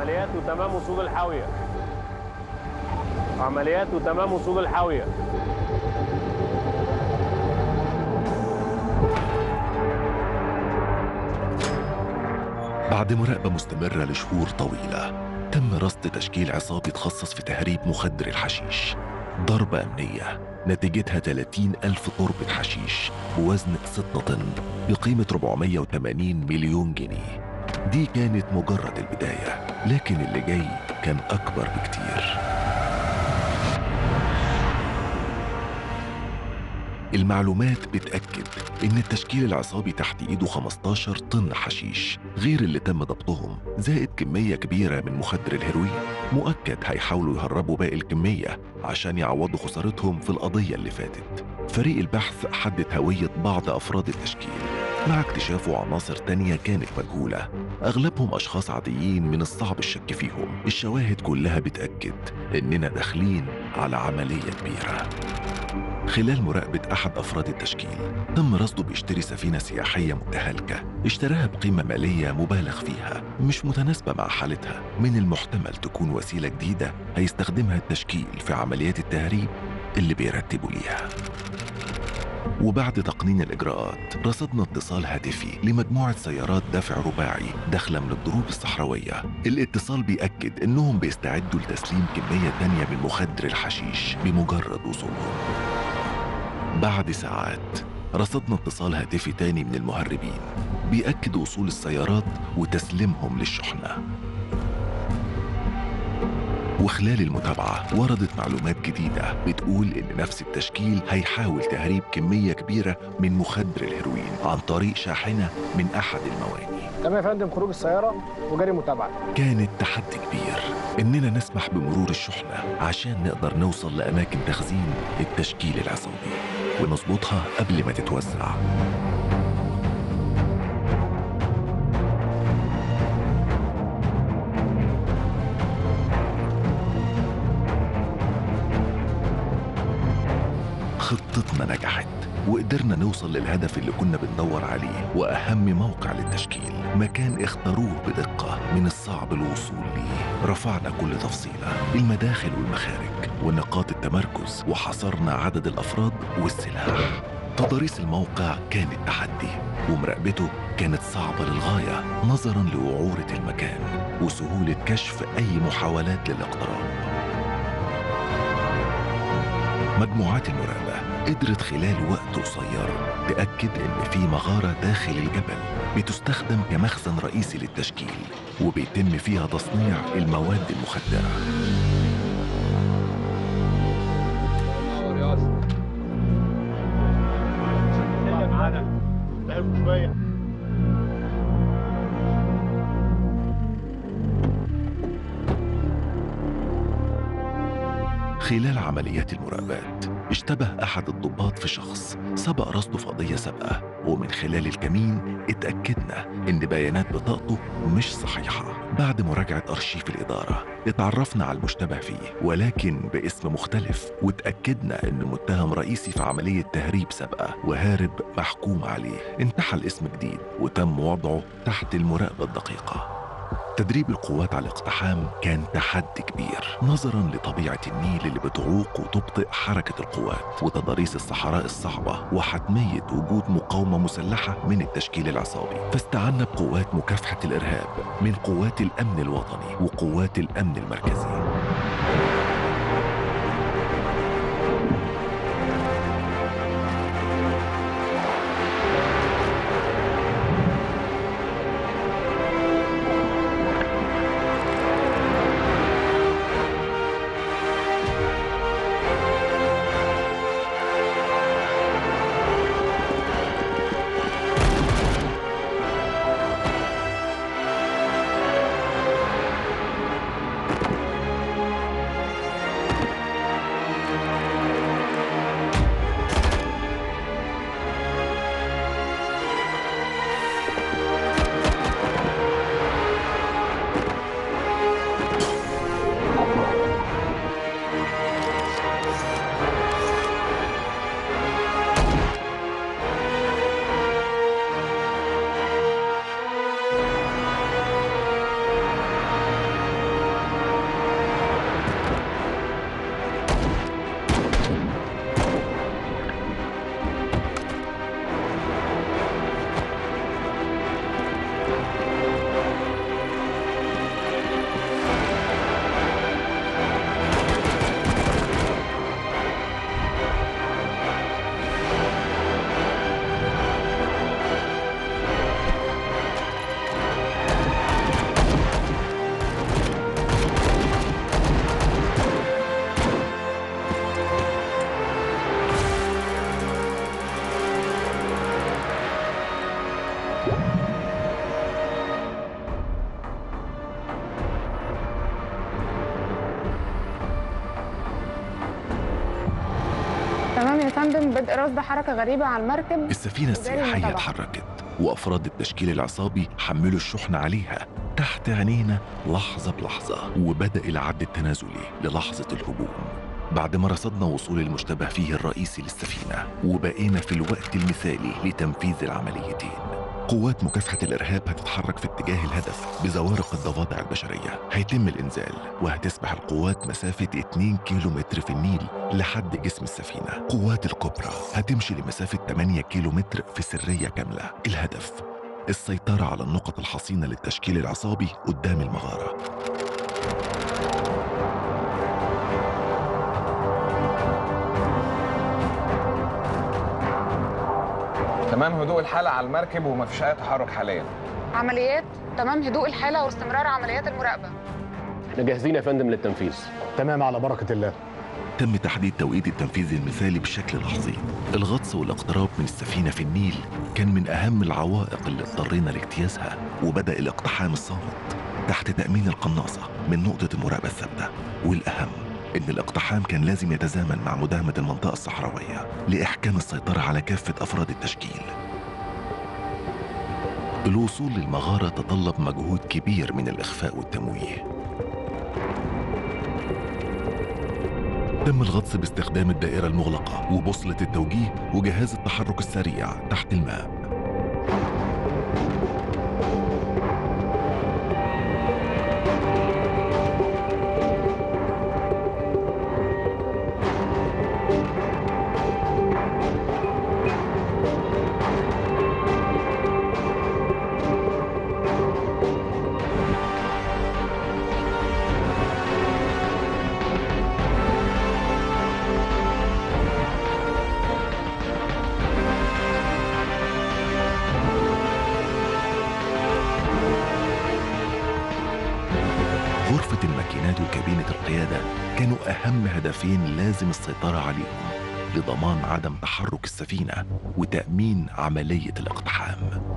عمليات وتمام وصول الحاوية عمليات وتمام وصول الحاوية بعد مراقبة مستمرة لشهور طويلة تم رصد تشكيل عصابي تخصص في تهريب مخدر الحشيش ضربة أمنية نتيجتها 30 ألف طربة حشيش بوزن 6 طن بقيمة 480 مليون جنيه دي كانت مجرد البداية لكن اللي جاي كان أكبر بكتير المعلومات بتأكد إن التشكيل العصابي تحت إيده 15 طن حشيش غير اللي تم ضبطهم زائد كمية كبيرة من مخدر الهيروين مؤكد هيحاولوا يهربوا باقي الكمية عشان يعوضوا خسارتهم في القضية اللي فاتت فريق البحث حدد هوية بعض أفراد التشكيل مع اكتشافه عناصر تانية كانت مجهولة أغلبهم أشخاص عاديين من الصعب الشك فيهم الشواهد كلها بتأكد إننا داخلين على عملية كبيرة خلال مراقبة أحد أفراد التشكيل تم رصده بيشتري سفينة سياحية متهالكة اشتراها بقيمة مالية مبالغ فيها مش متناسبة مع حالتها من المحتمل تكون وسيلة جديدة هيستخدمها التشكيل في عمليات التهريب اللي بيرتبوا ليها وبعد تقنين الإجراءات رصدنا اتصال هاتفي لمجموعة سيارات دفع رباعي داخلة من الضروب الصحراوية الاتصال بيأكد إنهم بيستعدوا لتسليم كمية تانية من مخدر الحشيش بمجرد وصولهم بعد ساعات رصدنا اتصال هاتفي تاني من المهربين بيأكد وصول السيارات وتسليمهم للشحنة وخلال المتابعة وردت معلومات جديدة بتقول إن نفس التشكيل هيحاول تهريب كمية كبيرة من مخدر الهيروين عن طريق شاحنة من أحد المواني تمام يا فندم خروج السياره وجري متابعه كانت تحدي كبير إننا نسمح بمرور الشحنة عشان نقدر نوصل لأماكن تخزين التشكيل العصابي ونظبطها قبل ما تتوزع خطتنا نجحت وقدرنا نوصل للهدف اللي كنا بندور عليه وأهم موقع للتشكيل مكان اختاروه بدقة من الصعب الوصول ليه رفعنا كل تفصيلة المداخل والمخارج ونقاط التمركز وحصرنا عدد الأفراد والسلاح تضاريس الموقع كانت تحدي ومراقبته كانت صعبة للغاية نظرا لوعورة المكان وسهولة كشف أي محاولات للاقتراب مجموعات المراقبة قدرت خلال وقت قصير تأكد إن في مغارة داخل الجبل بتستخدم كمخزن رئيسي للتشكيل وبيتم فيها تصنيع المواد المخدرة خلال عمليات المراقبات اشتبه أحد الضباط في شخص سبق رصده في قضية سابقة ومن خلال الكمين اتأكدنا إن بيانات بطاقته مش صحيحة بعد مراجعة أرشيف الإدارة اتعرفنا على المشتبه فيه ولكن باسم مختلف واتأكدنا إنه متهم رئيسي في عملية تهريب سابقة وهارب محكوم عليه انتحل اسم جديد وتم وضعه تحت المراقبة الدقيقة تدريب القوات على الاقتحام كان تحدي كبير نظرا لطبيعة النيل اللي بتعوق وتبطئ حركة القوات وتضاريس الصحراء الصعبة وحتمية وجود مقاومة مسلحة من التشكيل العصابي فاستعنا بقوات مكافحة الإرهاب من قوات الأمن الوطني وقوات الأمن المركزي فندم بدء رصد حركة غريبة على المركب السفينة السياحية المتابعة. اتحركت وأفراد التشكيل العصابي حملوا الشحنة عليها تحت عينينا لحظة بلحظة وبدأ العد التنازلي للحظة الهجوم بعد ما رصدنا وصول المشتبه فيه الرئيسي للسفينة وبقينا في الوقت المثالي لتنفيذ العمليتين قوات مكافحة الإرهاب هتتحرك في اتجاه الهدف بزوارق الضفادع البشرية هيتم الإنزال وهتسبح القوات مسافة 2 كيلو متر في النيل لحد جسم السفينة قوات الكبرى هتمشي لمسافة 8 كيلو متر في سرية كاملة الهدف السيطرة على النقط الحصينة للتشكيل العصابي قدام المغارة تمام هدوء الحالة على المركب ومفيش أي تحرك حاليا عمليات تمام هدوء الحالة واستمرار عمليات المراقبة احنا جاهزين يا فندم للتنفيذ تمام على بركه الله تم تحديد توقيت التنفيذ المثالي بشكل لحظي الغطس والاقتراب من السفينة في النيل كان من أهم العوائق اللي اضطرينا لاجتيازها وبدأ الاقتحام الصامت تحت تأمين القناصة من نقطة المراقبة الثابتة والأهم إن الاقتحام كان لازم يتزامن مع مداهمة المنطقة الصحراوية لإحكام السيطرة على كافة أفراد التشكيل الوصول للمغارة تطلب مجهود كبير من الإخفاء والتمويه تم الغطس باستخدام الدائرة المغلقة وبوصلة التوجيه وجهاز التحرك السريع تحت الماء غرفة الماكينات وكابينة القيادة كانوا أهم هدفين لازم السيطرة عليهم لضمان عدم تحرك السفينة وتأمين عملية الاقتحام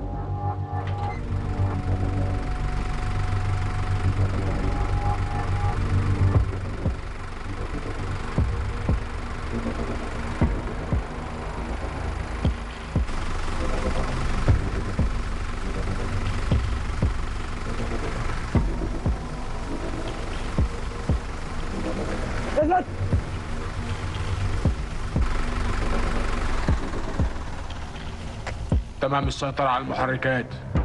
تمام السيطرة على المحركات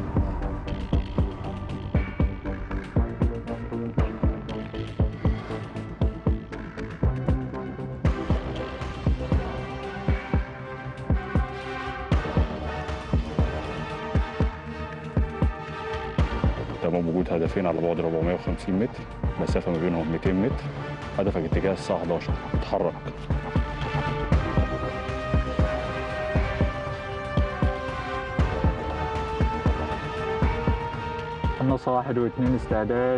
تمام وجود هدفين على بعد 450 متر مسافة ما بينهم 200 متر هدفك اتجاه الساعة 11 اتحرك قناصة واحد واثنين استعداد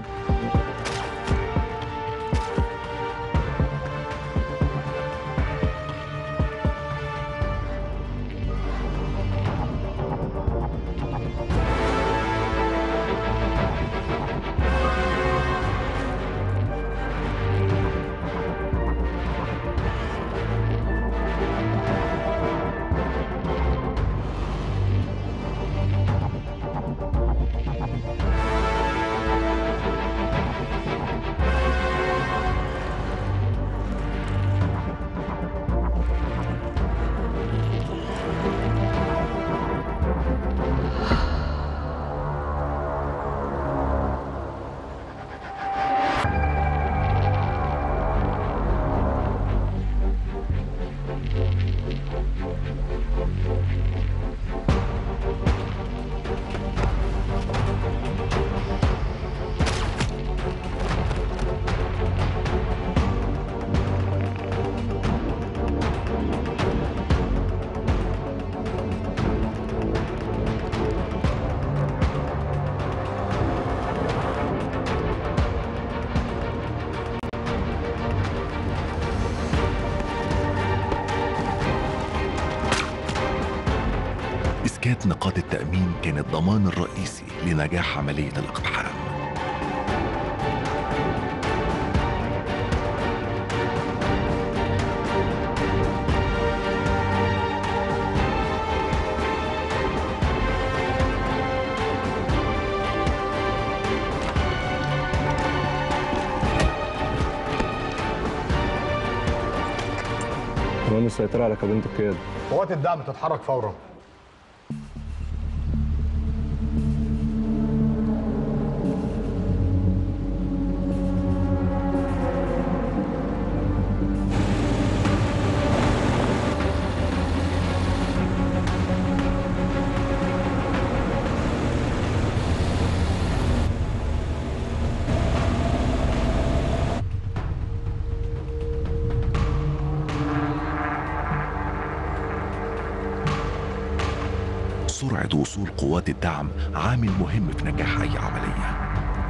إسكات نقاط التأمين كان الضمان الرئيسي لنجاح عملية الاقتحام تمام السيطرة على كابينة القيادة قوات الدعم تتحرك فورا سرعة وصول قوات الدعم عامل مهم في نجاح أي عملية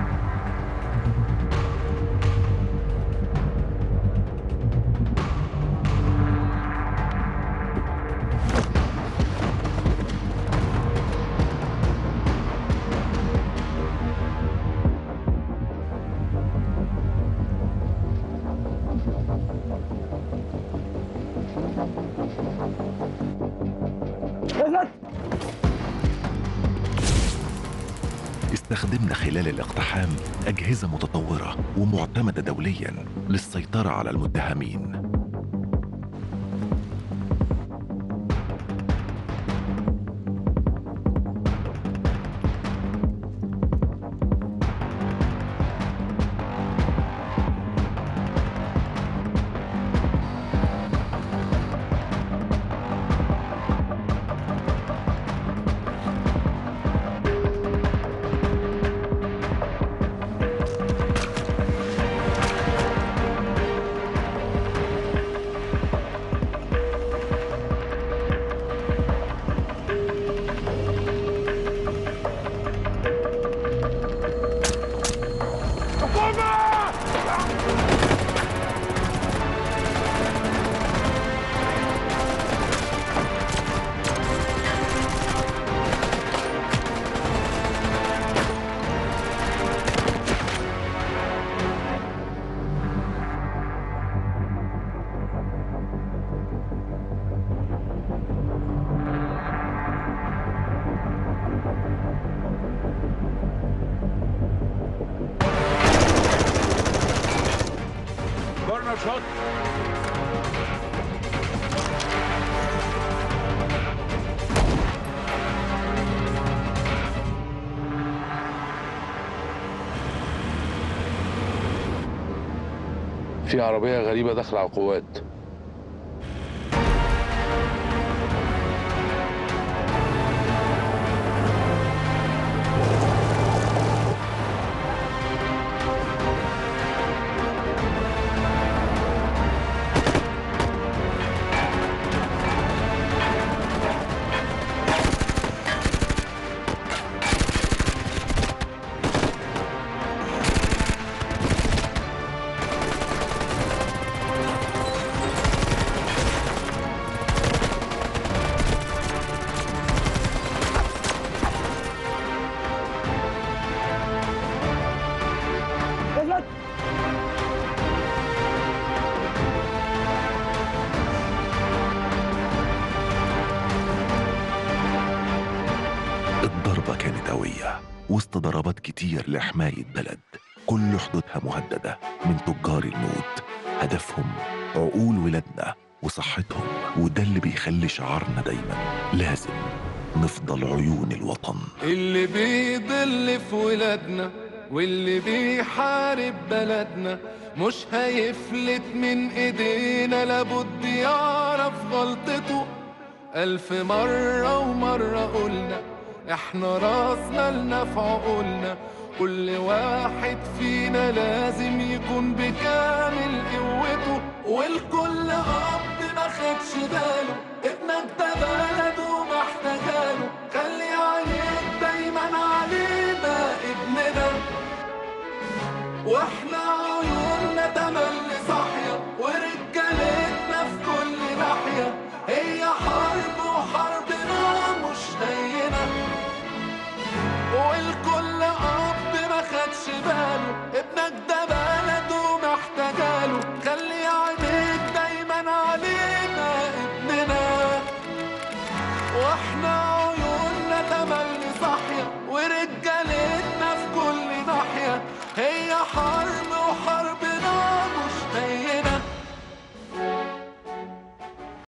استخدمنا خلال الاقتحام أجهزة متطورة ومعتمدة دوليا للسيطرة على المتهمين كورنر شوت في عربية غريبة داخلة على القوات الضربة كانت قوية وسط ضربات كتير لحماية بلد كل حدودها مهددة من تجار الموت هدفهم عقول ولادنا وصحتهم وده اللي بيخلي شعارنا دايما لازم نفضل عيون الوطن اللي بيضل في ولادنا واللي بيحارب بلدنا مش هيفلت من ايدينا لابد يعرف غلطته ألف مرة ومرة قلنا احنا راسنا لنا في عقولنا كل واحد فينا لازم يكون بكامل قوته والكل أب ما خدش باله ابنك ده بلده محتاجاله خلي عينيك دايما علينا ابننا واحنا عيوننا تملي صاحية ورجالتنا في كل ناحية هي حرب وحربنا مش هينة والكل أب ما خدش باله ابنك ده بلده محتاجاله خلي عينيك دايما علينا ابننا واحنا عيوننا تملي صاحية ورجالتنا